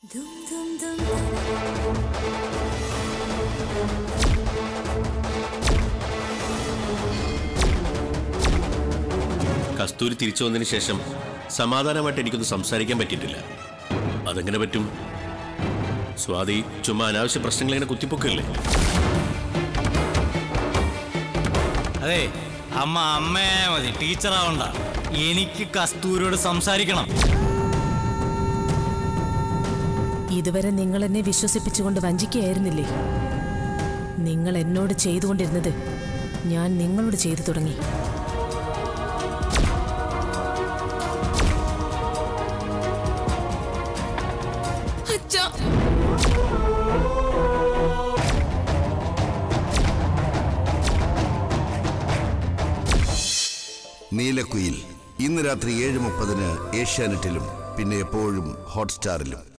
കസ്തൂരി തിരിച്ചു വന്നതിന് ശേഷം സമാധാനമായിട്ട് എനിക്കൊന്ന് സംസാരിക്കാൻ പറ്റിയിട്ടില്ല അതെങ്ങനെ പറ്റും സ്വാതി ചുമ്മാ അനാവശ്യ പ്രശ്നങ്ങൾ ഇങ്ങനെ കുത്തിപ്പൊക്കല്ലേ അതെ അമ്മ അമ്മയെ മതി ടീച്ചറാവണ്ട എനിക്ക് കസ്തൂരിയോട് സംസാരിക്കണം ഇതുവരെ നിങ്ങൾ എന്നെ വിശ്വസിപ്പിച്ചുകൊണ്ട് വഞ്ചിക്കുകയായിരുന്നില്ലേ നിങ്ങൾ എന്നോട് ചെയ്തുകൊണ്ടിരുന്നത് ഞാൻ നിങ്ങളോട് ചെയ്തു തുടങ്ങി അച്ഛാ നീലക്കുയിൽ ഇന്ന് രാത്രി ഏഴ് മുപ്പതിന് ഏഷ്യാനെറ്റിലും പിന്നെ എപ്പോഴും ഹോട്ട്സ്റ്റാറിലും